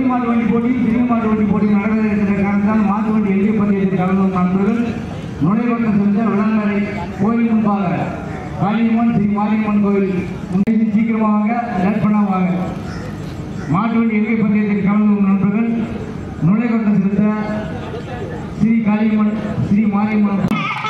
மாட்டு வண்டி போட்டி சிறிய மாட்டு வண்டி போட்டி நடக்க இருக்கிற காரணத்தால் மாட்டு வண்டி எளிய பந்தயத்தில் கலந்து கொண்ட நண்பர்கள் நுழைவட்டம் சென்ற விளங்கரை கோயில் முன்பாக காளியம்மன் ஸ்ரீ மாரியம்மன் கோயில் முன்னே சீக்கிரமாக லேட் பண்ணாம மாட்டு வண்டி எளிய பந்தயத்தில் கலந்து கொண்ட நண்பர்கள் நுழைவட்டம் சென்ற ஸ்ரீ காளியம்மன் ஸ்ரீ மாரியம்மன்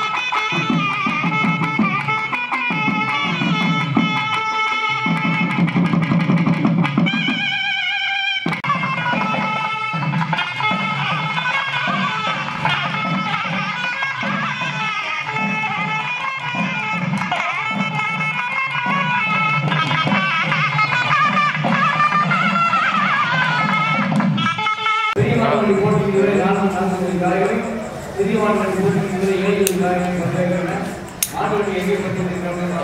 பெரியமானவர்களை போட்டியிடுகிற ஞானம் சாஸ்திரங்களுக்காகவும் சிறியமானவர்களை போட்டியிடுகிற இளைஞர்களுக்காகவும் பங்கேற்கிறேன் மாணவர்கள் எங்கே பட்டிருக்கிறார்கள்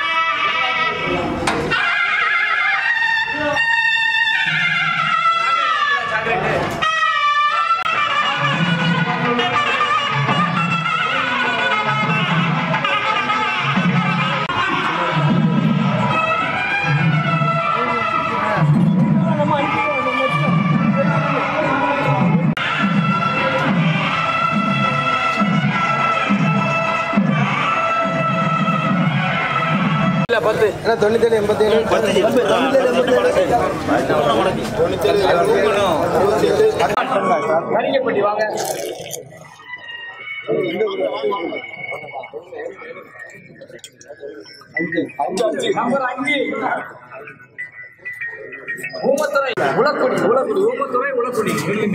தொண்ணூத்தேழு எண்பத்தேழு கரிங்கப்பட்டி வாங்க நம்பர் அஞ்சு ஊமத்துறை உலக்குடி உலக்குடி ஊமத்துறை உலக்குடி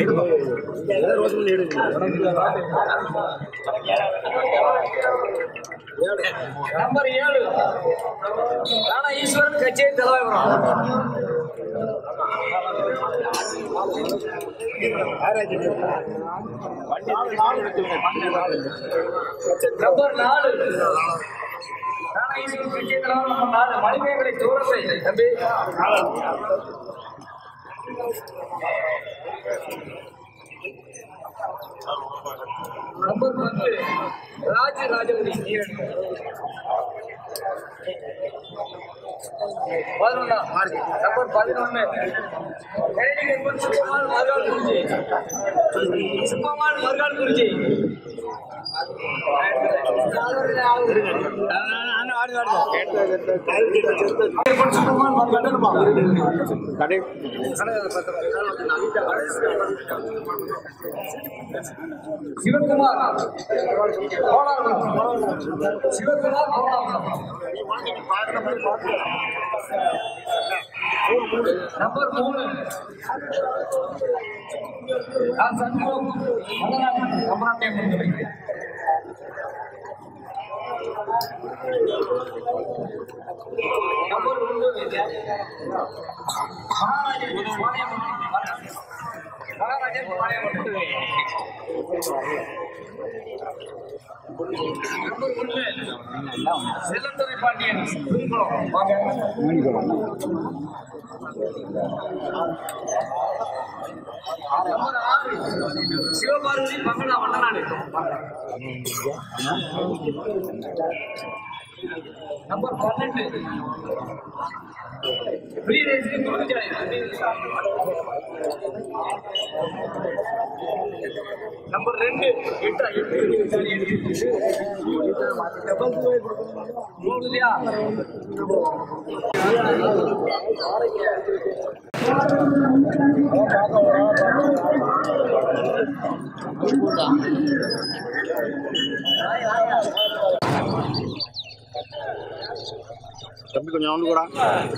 நம்பர் ஏழு ராணா ஈஸ்வரன் கச்சேரி தலைவரம் நம்பர் நாலு ராணா ஈஸ்வரன் கச்சேரி தலைவரம் நம்பர் நாலு மணிமேகலை தூரத்தை தம்பி நம்பர் பத்து ராஜ ராஜபதி நீரணி பதினொன்னா நம்பர் பதினொன்னு கரடிகன்பன் சுப்பமால் மறுகால் குறிச்சி சுப்பமால் மறுகால் குறிச்சி சுப்பமால் மறுகால் சிவகுமார் கோலாகுளம். சிவகுமார் கோலாகுளம். நம்பர் மூணு ஆ, சண்முகம் மதனாபுரம், கமராட்டியம் மதுரை. நம்பர் ஒன்பது மகாராஜன் பாளையமன். மகாராஜன் பாளையமன். நம்பர் ஒன்று செல்லத்துறை பாண்டியன் புதுக்குளம். வாங்க. நம்பர் ஆறு சிவபார்வதி மங்களா வண்ணநாடு நம்பர் பன்னெண்டு பிரியதேசி குறிஞ்சாலை நம்பர் ரெண்டு எட்டா எட்டு சாரி, எட்டு மூணு இல்லையா தம்பி கொஞ்சம் ஒன்று கூட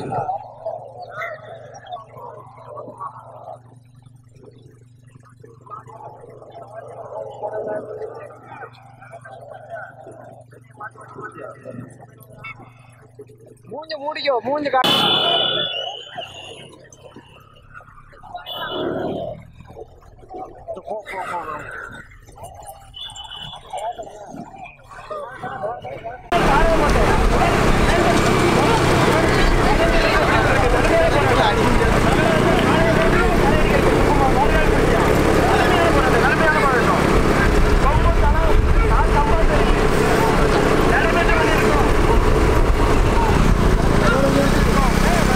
மூஞ்ச மூடிக்கோ மூஞ்ச கா ஆ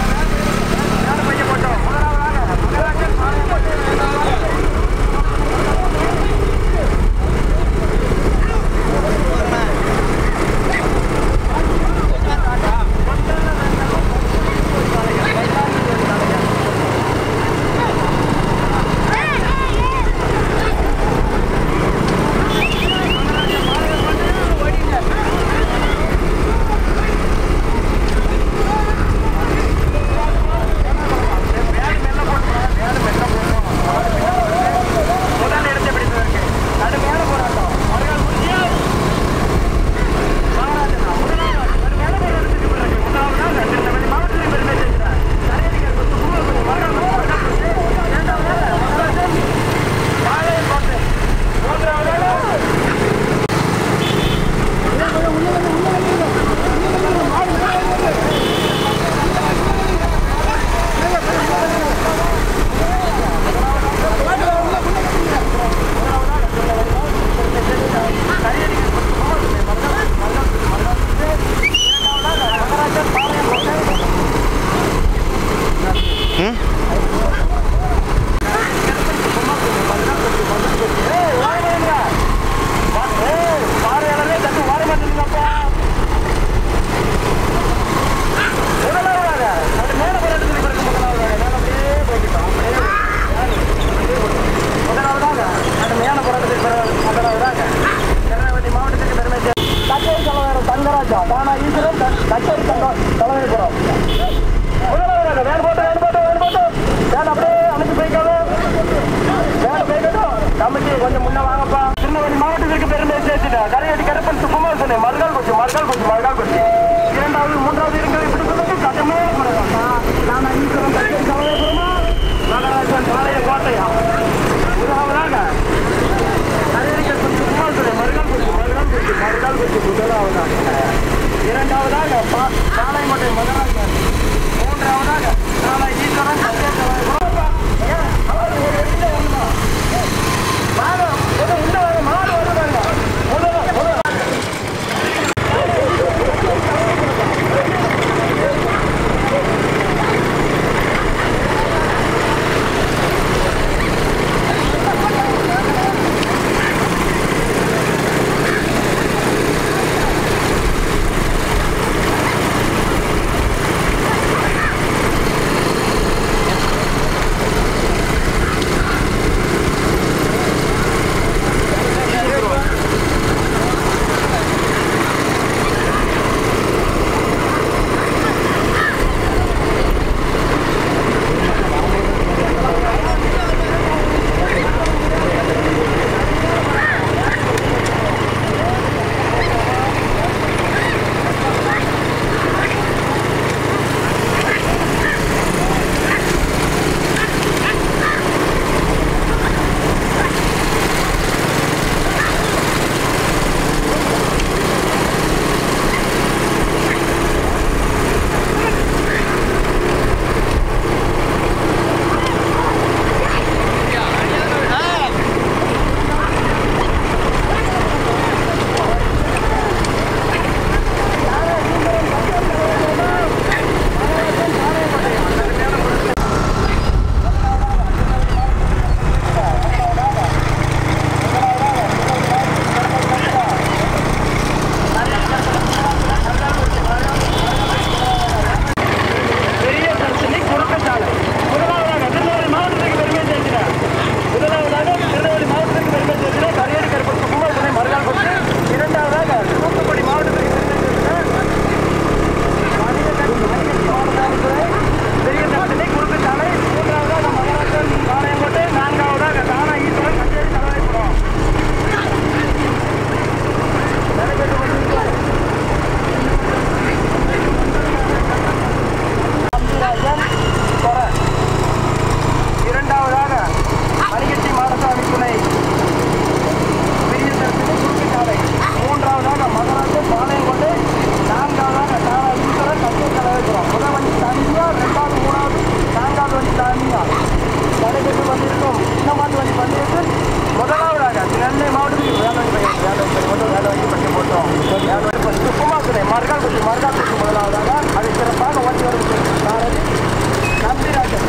தாண்டியா நடைபெற்று கொண்டிருக்கும் இந்த மாட்டு வண்டி பந்தயத்தில் முதலாவதாக நெல்லை மாவட்டத்தில் வேளாண் பயிர் வேளாண் பயிர் மட்டும் வேளாண் பற்றி போட்டோம் வேளாண் பற்றி சுக்குமாக்குனை மறுகால் குச்சி மறுகால் குச்சி முதலாவதாக அதை சிறப்பாக ஓட்டி வரும் சாரதி நம்பிராஜன்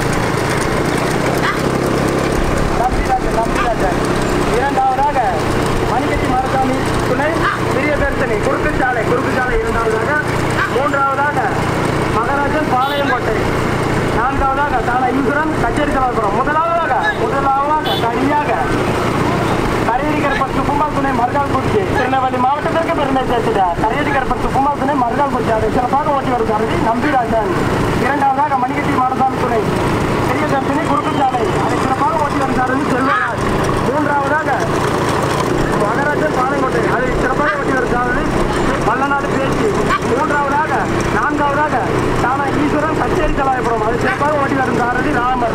நம்பிராஜன் நம்பிராஜன் இரண்டாவதாக மணிக்கட்டி மாரசாமி துணை பெரிய தரிசனி குறுக்கு சாலை குறுக்கு சாலை இரண்டாவதாக மூன்றாவதாக மகாராஜன் பாளையங்கோட்டை நான்காவதாக தான ஈஸ்வரன் கச்சேரி கலாபுரம் முதலாவதாக முதலாவதாக தனியாக கரையடிகர் சுகுமார் துணை மறுகால் குறிச்சி திருநெல்வேலி மாவட்டத்திற்கு பெருமை சேர்த்துட்டார் கரையடிகர் சுகுமார் துணை மறுகால் குறிச்சி அதை சிறப்பாக ஓட்டி வரும் சாரதி நம்பிராஜன் இரண்டாவதாக மணிக்கட்டி மாரசாமி துணை பெரிய தரிசனி குறுக்கு சாலை அதை சிறப்பாக ஓட்டி வரும் சாரதி செல்வராஜ் மூன்றாவதாக மகராஜன் பாளையங்கோட்டை அதை சிறப்பாக ஓட்டி வருகிறார்கள் வல்லநாடு பேச்சு மூன்றாவதாக நான்காவதாக தானா ஈஸ்வரன் கச்சேரி கலாயபுரம் அதை சிறப்பாக ஓட்டி வரும் சாரதி ராமர்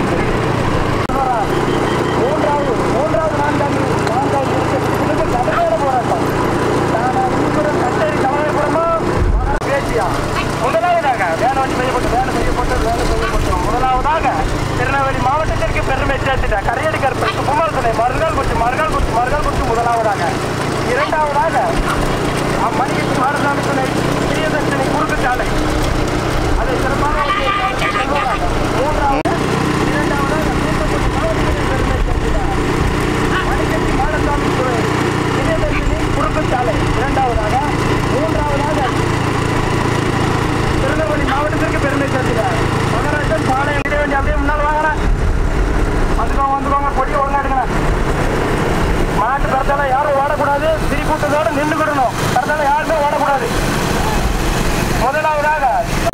மூன்றாவது மூன்றாவது நான்காவது நான்காவது இருக்கிறது கடுமையான போராட்டம் தானா ஈஸ்வரன் கச்சேரி கலாயபுரமா மகர பேச்சியா முதலாவதாக வேலை வண்டி செய்யப்பட்டு வேலை செய்யப்பட்டு வேலை செய்யப்பட்டோம் முதலாவதாக திருநெல்வேலி மாவட்டத்திற்கு பெருமை சேர்த்துட்ட கரையடி கருப்பை குமார் துணை மறுநாள் குறிச்சி மறுநாள் குறிச்சி மறுநாள் குறிச்சி முதலாவதாக இரண்டாவதாக அம்மணிக்கு மாரசாமி துணை பிரியதர்ஷினி குறுக்கு சாலை அதை சிறப்பாக ஓட்டிய செல்வராக. மூன்றாவது இரண்டாவதாக தூத்துக்குடி மாவட்டத்திற்கு பெருமை சேர்த்துட்ட மணிக்கட்டி மாரசாமி துணை பிரியதர்ஷினி குறுக்கு சாலை இரண்டாவதாக மூன்றாவதாக திருநெல்வேலி மாவட்டத்திற்கு பெருமை சேர்க்கிறார் மகராஜன் பாளையம் இட வேண்டிய அப்படியே முன்னால் வாங்கினேன் வந்துக்கோங்க வந்துக்கோங்க கொடி ஒழுங்கா எடுக்கணும் மாட்டு கருத்தால யாரும் ஓடக்கூடாது திரி கூட்டத்தோட நின்றுக்கிடணும் கருத்தால யாருமே ஓடக்கூடாது முதலாவதாக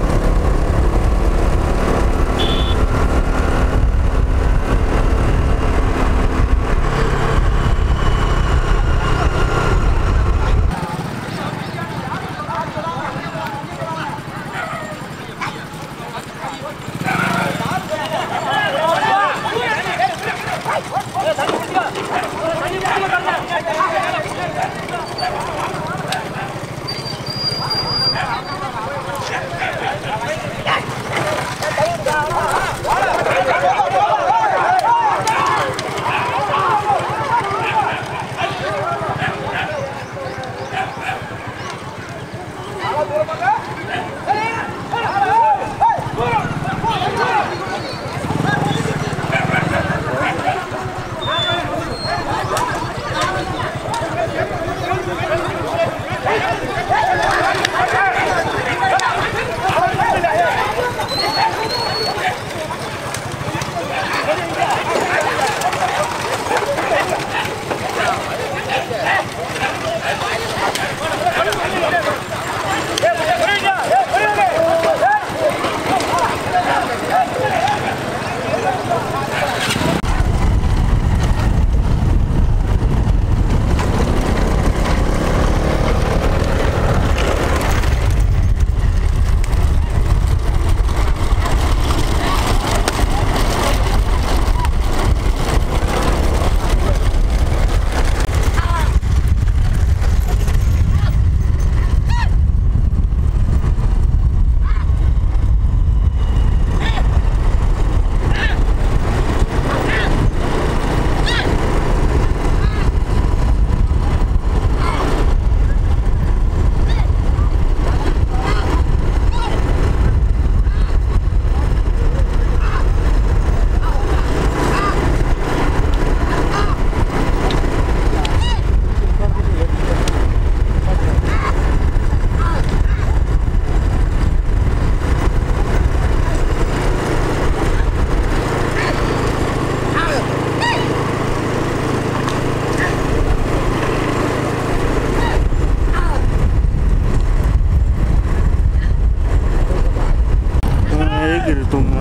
ஏகிரு தூங்க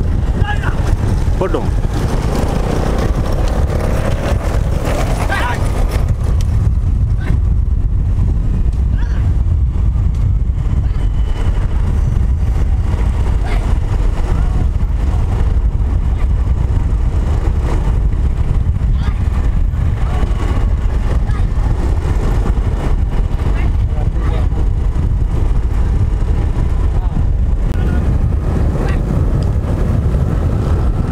போட்டோம் ஆ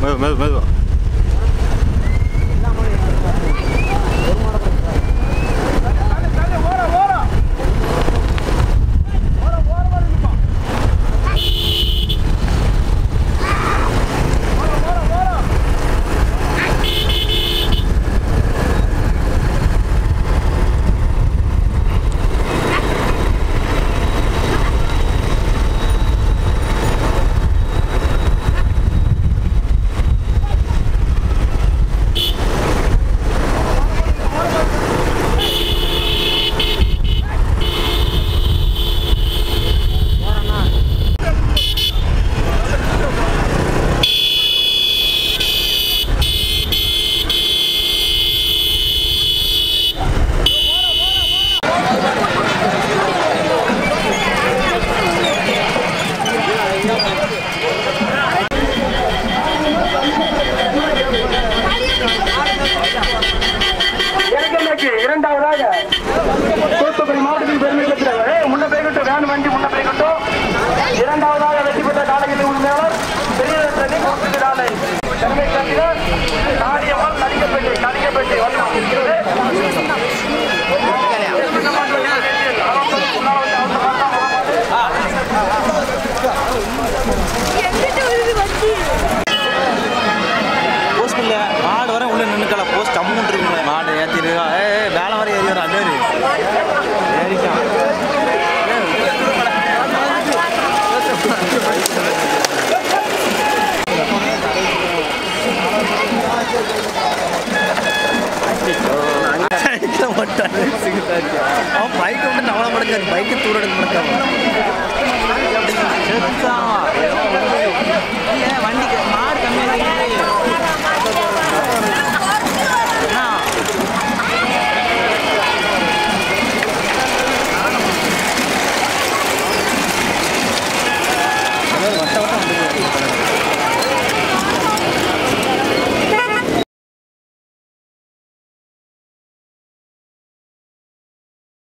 மெது மெது மெதுவா இறங்கலைக்கு இரண்டாவதாக தூத்துக்குடி மாவட்டத்தில் பெருமை பெற்றவர் ஏய், முன்ன போய்கிட்டு வேன் வண்டி முன்ன போய்கிட்டும் இரண்டாவதாக வெற்றி பெற்ற காலகட்டத்தில் உரிமையாளர் பெரிய வெற்றி கொடுத்துக்கிறானை சென்னை சந்திர காரியம்மாள் கலிங்கப்பேட்டை கலிங்கப்பேட்டை வந்தான் எங்கிட்ட வருது வண்டி போஸ்ட் இல்லை மாடு வர உள்ள நின்றுக்கல போஸ்ட் அம்மன் இருக்குங்க மாடு ஏற்றிருக்கா ஏ வேலை வர ஏறி வர அண்ணேரு ஏறிட்டான் அவன் பைக் வந்து நவளம் மடக்காது பைக்கு தூரம் எடுக்க மாட்டான்